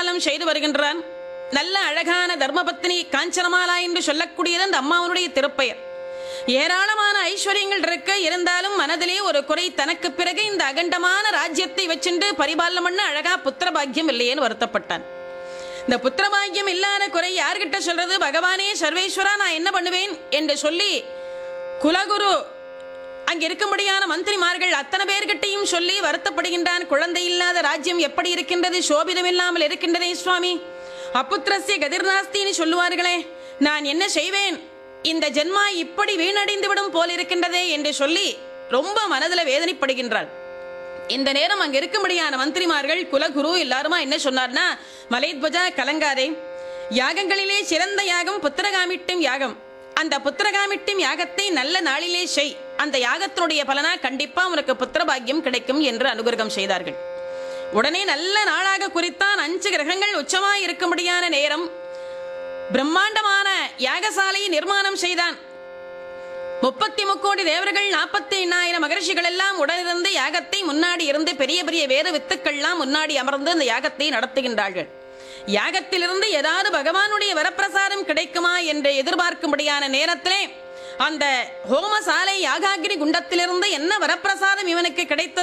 பரிபாலனம் செய்து வருகின்றான் நல்ல அழகான தர்மபத்தினி காஞ்சனமாலா என்று சொல்லக்கூடியது அந்த அம்மாவனுடைய திருப்பெயர் ஏராளமான ஐஸ்வர்யங்கள் இருக்க இருந்தாலும் மனதிலே ஒரு குறை தனக்கு பிறகு இந்த அகண்டமான ராஜ்யத்தை வச்சுண்டு பரிபாலனம் பண்ண அழகா புத்திர பாக்கியம் இல்லையேன்னு வருத்தப்பட்டான் இந்த புத்திர பாக்கியம் இல்லாத குறை யார்கிட்ட சொல்றது பகவானே சர்வேஸ்வரா நான் என்ன பண்ணுவேன் என்று சொல்லி குலகுரு அங்க இருக்கும்படியான மந்திரிமார்கள் அத்தனை பேர்கிட்டையும் சொல்லி வருத்தப்படுகின்றான் குழந்தை இல்லாத ராஜ்யம் எப்படி இருக்கின்றது சோபிதம் இல்லாமல் இருக்கின்றதே சுவாமி அப்புத்திரஸ்ய கதிர்நாஸ்தின்னு சொல்லுவார்களே நான் என்ன செய்வேன் இந்த ஜென்மா இப்படி வீணடைந்து விடும் போல் இருக்கின்றதே என்று சொல்லி ரொம்ப மனதுல வேதனைப்படுகின்றாள் இந்த நேரம் அங்க இருக்கும்படியான மந்திரிமார்கள் குலகுரு எல்லாருமா என்ன சொன்னார்னா மலைத்வஜா கலங்காதே யாகங்களிலே சிறந்த யாகம் புத்திரகாமிட்டும் யாகம் அந்த புத்திரகாமிட்டும் யாகத்தை நல்ல நாளிலே செய் அந்த யாகத்தினுடைய பலனா கண்டிப்பா உனக்கு புத்திர பாக்கியம் கிடைக்கும் என்று அனுகிரகம் செய்தார்கள் உடனே நல்ல நாளாக குறித்தான் அஞ்சு கிரகங்கள் உச்சமாய் இருக்கும்படியான நேரம் பிரம்மாண்டமான யாகசாலையை நிர்மாணம் செய்தான் முப்பத்தி முக்கோடி தேவர்கள் நாற்பத்தி எண்ணாயிரம் மகர்ஷிகள் எல்லாம் உடனிருந்து யாகத்தை முன்னாடி இருந்து பெரிய பெரிய வேத வித்துக்கள்லாம் முன்னாடி அமர்ந்து அந்த யாகத்தை நடத்துகின்றார்கள் யாகத்திலிருந்து ஏதாவது பகவானுடைய வரப்பிரசாதம் கிடைக்குமா என்று எதிர்பார்க்கும்படியான நேரத்திலே அந்த ஹோமசாலை யாகாகிரி குண்டத்திலிருந்து என்ன வரப்பிரசாதம் இவனுக்கு கிடைத்தது